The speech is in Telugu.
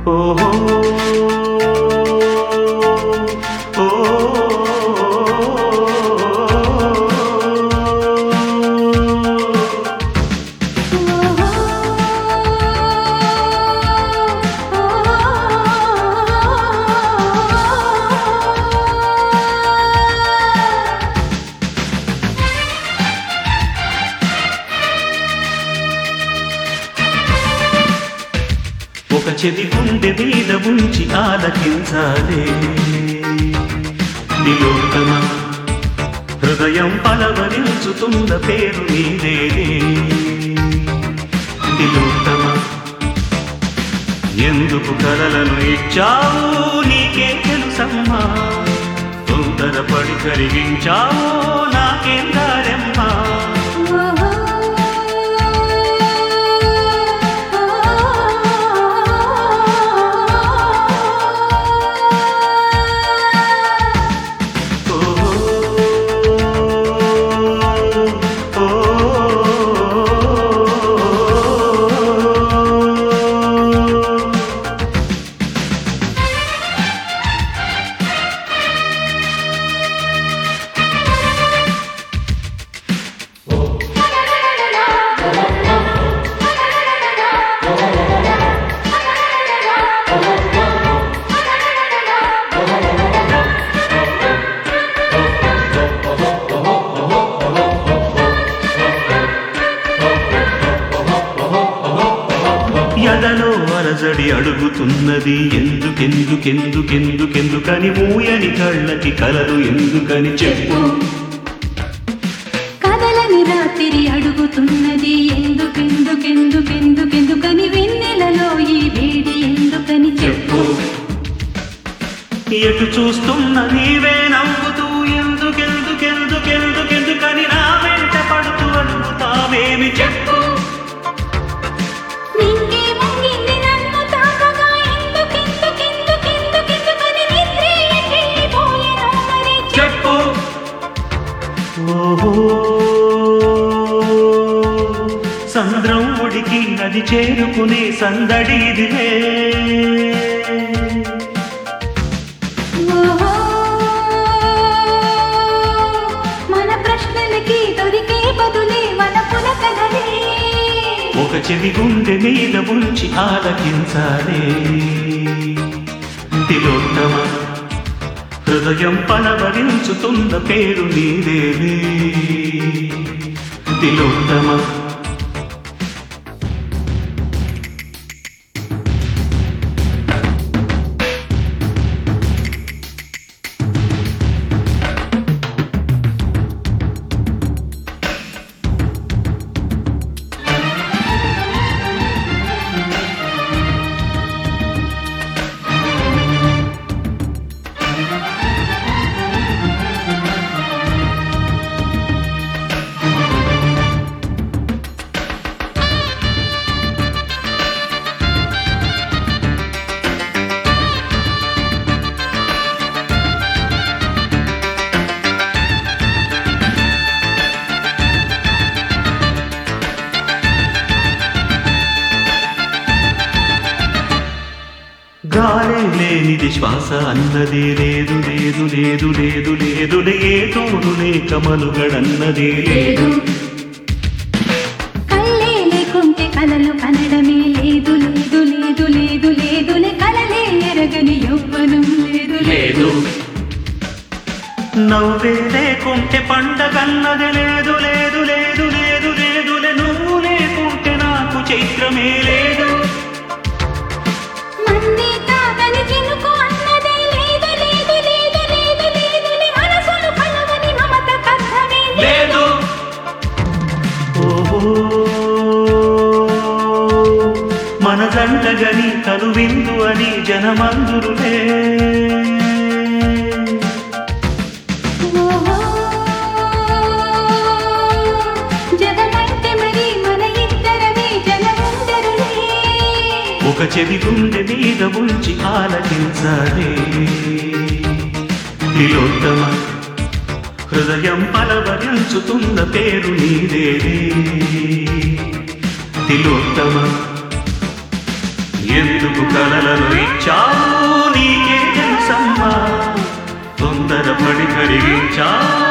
ఓహో ఓ ఒక చెవి గుండె మీద ఉంచి ఆలకించాలే నిలోత్తమ హృదయం పలవరించుతున్న పేరు నీదేలే నిలోత్తమ ఎందుకు కలలను ఇచ్చావు నీకే తెలుసమ్మా తొందరపడి కరిగించావు నాకేం దారమ్మా ఎదలో అరజడి అడుగుతున్నది ఎందుకెందుకెందుకెందుకెందుకని మూయని కళ్ళకి కలలు ఎందుకని చెప్పు కదలని రాత్రి అడుగుతున్నది ఎందుకెందుకెందుకెందుకెందుకని వెన్నెలలో ఈ వేడి ఎందుకని చెప్పు ఎటు చూస్తున్న నీవే నవ్వుతూ ఎందుకెందుకెందుకెందుకెందుకని నా వెంట పడుతూ అడుగుతావేమి చెప్పు నింగే ముంగింది నన్ను తాకగా ఎందుకెందుకెందుకెందుకెందుకని నిద్రే ఎగిరిపోయెను మరి చెప్పు చెప్పు ఓహో సంద్రం ఉడికి నది చేరుకునే సందడి ఇదిలే ఓహో మన ప్రశ్నలకి దొరికే బదులే మన పులకలే ఒక చెవి గుండె మీద ఉంచి ఆలకించాలే తిలోత్తమ హృదయం పలవరించుతున్న పేరు నీదేలే తిలోత్తమ గాలే లేనిది శ్వాస అన్నది లేదు లేదు లేదు లేదు లేదు ఏ తోడు లేక మనుగడన్నది లేదు కళ్ళే లేకుంటే కలలు కనడమే లేదు లేదు లేదు లేదు లేదులే కలలే ఎరగని యవ్వనం లేదు లేదు నవ్వే లేకుంటే పండగన్నది లేదు లేదు లేదు లేదు లేదులే నువ్వు లేకుంటే నాకు చైత్రమే లేదు మన్నే కాదని చినుకు అన్నదే లేదు లేదు లేదు లేదు లేదులే మనసులు కలవని మమత కథమే లేదు ఓహో మన జంటగని తను విందు అని జనమందురులే ఓహో జగమంటే మరి మన ఇద్దరమే జనముందరులే ఒక చెవి గుండె మీద ఉంచి ఆలకించాలే తిలోత్తమ హృదయం పలవరించుతున్న పేరు నీదేలే తిలోత్తమ ఎంత ఎందుకు కలలను ఇచ్చావు నీకే తెలుసమ్మా తొందరపడి కరిగించా